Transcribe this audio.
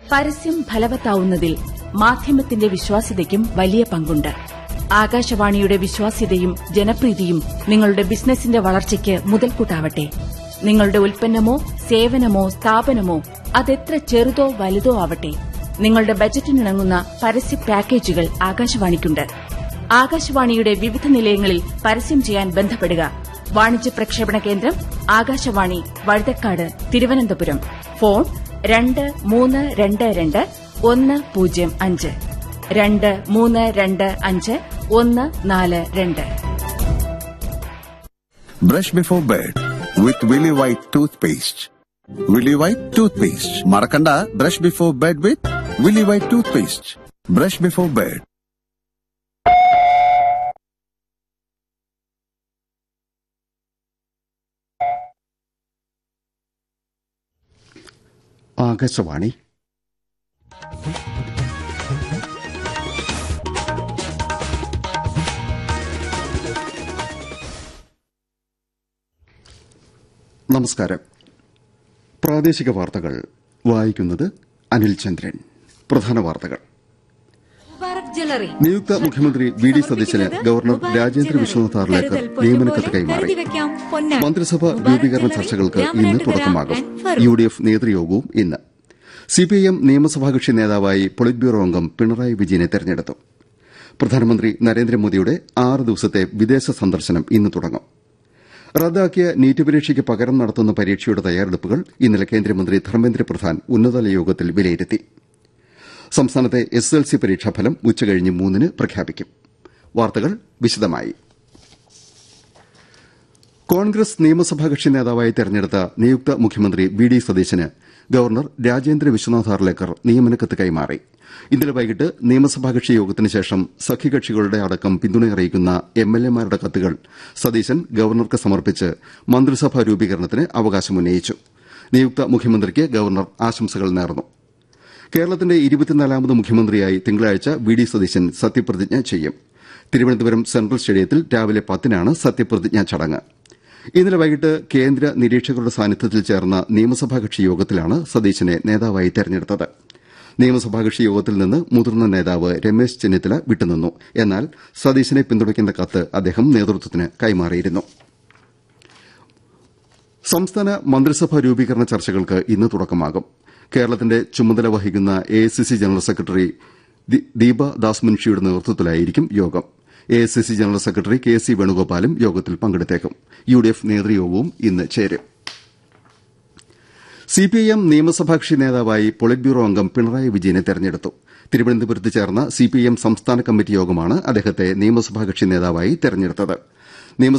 പരസ്യം ഫലവത്താവുന്നതിൽ മാധ്യമത്തിന്റെ വിശ്വാസ്യതയ്ക്കും വലിയ പങ്കുണ്ട് ആകാശവാണിയുടെ വിശ്വാസ്യതയും ജനപ്രീതിയും നിങ്ങളുടെ ബിസിനസിന്റെ വളർച്ചയ്ക്ക് മുതൽക്കൂട്ടാവട്ടെ നിങ്ങളുടെ ഉൽപ്പന്നമോ സേവനമോ സ്ഥാപനമോ അതെത്ര ചെറുതോ വലുതോ ആവട്ടെ നിങ്ങളുടെ ബജറ്റിനിണങ്ങുന്ന പരസ്യ പാക്കേജുകൾ ആകാശവാണിക്കുണ്ട് ആകാശവാണിയുടെ വിവിധ നിലയങ്ങളിൽ പരസ്യം ചെയ്യാൻ ബന്ധപ്പെടുക വാണിജ്യ പ്രക്ഷേപണ കേന്ദ്രം ആകാശവാണി വഴുതക്കാട് തിരുവനന്തപുരം ഫോൺ രണ്ട് മൂന്ന് രണ്ട് രണ്ട് ഒന്ന് പൂജ്യം അഞ്ച് രണ്ട് മൂന്ന് രണ്ട് അഞ്ച് ഒന്ന് നാല് രണ്ട് Brush before bed with Willy White toothpaste. Willy White toothpaste. Marakanda, brush before bed with Willy White toothpaste. Brush before bed. Akashvani നമസ്കാരം പ്രാദേശിക വാർത്തകൾ വായിക്കുന്നത് അനിൽ ചന്ദ്രൻ പ്രധാന വാർത്തകൾ മുബാറക് ജ്വല്ലറി നിയുക്ത മുഖ്യമന്ത്രി വി ഡി സതീശന് ഗവർണർ രാജേന്ദ്ര വിശ്വനാഥ് ആർലേക്കർ നിയമനക്കത്ത് കൈമാറി മന്ത്രിസഭ രൂപീകരണ ചർച്ചകൾക്ക് ഇന്ന് തുടക്കമാകും യു ഡി എഫ് നേതൃയോഗവും ഇന്ന് സിപിഐഎം നിയമസഭാ കക്ഷി നേതാവായി പൊളിറ്റ് ബ്യൂറോ അംഗം പിണറായി വിജയനെ തെരഞ്ഞെടുത്തു പ്രധാനമന്ത്രി നരേന്ദ്രമോദിയുടെ ആറ് ദിവസത്തെ വിദേശ സന്ദർശനം ഇന്ന് തുടങ്ങും റദ്ദാക്കിയ നീറ്റ് പരീക്ഷയ്ക്ക് പകരം നടത്തുന്ന പരീക്ഷയുടെ തയ്യാറെടുപ്പുകൾ ഇന്നലെ കേന്ദ്രമന്ത്രി ധർമ്മേന്ദ്ര പ്രധാൻ ഉന്നതതല യോഗത്തിൽ വിലയിരുത്തി സംസ്ഥാനത്തെ എസ് എൽ സി പരീക്ഷാഫലം ഉച്ചകഴിഞ്ഞ് മൂന്നിന് പ്രഖ്യാപിക്കും വാർത്തകൾ വിശദമായി കോൺഗ്രസ് നിയമസഭാ കക്ഷി നേതാവായി തെരഞ്ഞെടുത്ത നിയുക്ത മുഖ്യമന്ത്രി വി ഡി സതീശന് ഗവർണർ രാജേന്ദ്ര വിശ്വനാഥ് ആർലേക്കർ നിയമനക്കത്ത് കൈമാറി ഇന്നലെ വൈകിട്ട് നിയമസഭാ കക്ഷി യോഗത്തിന് ശേഷം സഖ്യകക്ഷികളുടെ അടക്കം പിന്തുണയറിയിക്കുന്ന എം എൽ എമാരുടെ കത്തുകൾ സതീശൻ ഗവർണർക്ക് സമർപ്പിച്ച് മന്ത്രിസഭാ രൂപീകരണത്തിന് അവകാശമുന്നയിച്ചു നിയുക്ത മുഖ്യമന്ത്രിക്ക് ഗവർണർ ആശംസകൾ നേർന്നു കേരളത്തിന്റെ ഇരുപത്തിനാലാമത് മുഖ്യമന്ത്രിയായി തിങ്കളാഴ്ച വി ഡി സതീശൻ സത്യപ്രതിജ്ഞ ചെയ്യും തിരുവനന്തപുരം സെൻട്രൽ സ്റ്റേഡിയത്തിൽ രാവിലെ പത്തിനാണ് സത്യപ്രതിജ്ഞാ ചടങ്ങ് ഇന്നലെ വൈകിട്ട് കേന്ദ്ര നിരീക്ഷകരുടെ സാന്നിധ്യത്തിൽ ചേർന്ന നിയമസഭാ കക്ഷി യോഗത്തിലാണ് സതീശനെ നേതാവായി തെരഞ്ഞെടുത്തത് നിയമസഭാ കക്ഷി യോഗത്തിൽ നിന്ന് മുതിർന്ന നേതാവ് രമേശ് ചെന്നിത്തല വിട്ടുനിന്നു എന്നാൽ സതീശനെ പിന്തുണയ്ക്കുന്ന കത്ത് അദ്ദേഹം നേതൃത്വത്തിന് കൈമാറിയിരുന്നു സംസ്ഥാന മന്ത്രിസഭാ രൂപീകരണ ചർച്ചകൾക്ക് ഇന്ന് തുടക്കമാകും കേരളത്തിന്റെ ചുമതല വഹിക്കുന്ന AICC general secretary Deepa Das മുൻഷിയുടെ നേതൃത്വത്തിലായിരിക്കും യോഗം AICC general secretary K C വേണുഗോപാലും യോഗത്തിൽ പങ്കെടുത്തേക്കും യുഡിഎഫ് നേതൃയോഗവും ഇന്ന് ചേരും സിപിഐഎം നിയമസഭാ കക്ഷി നേതാവായി പൊളിറ്റ് ബ്യൂറോ അംഗം പിണറായി വിജയനെ തെരഞ്ഞെടുത്തു തിരുവനന്തപുരത്ത് ചേർന്ന സിപിഐഎം സംസ്ഥാന കമ്മിറ്റി യോഗമാണ് അദ്ദേഹത്തെ നിയമസഭാ കക്ഷി നേതാവായി തെരഞ്ഞെടുത്തത്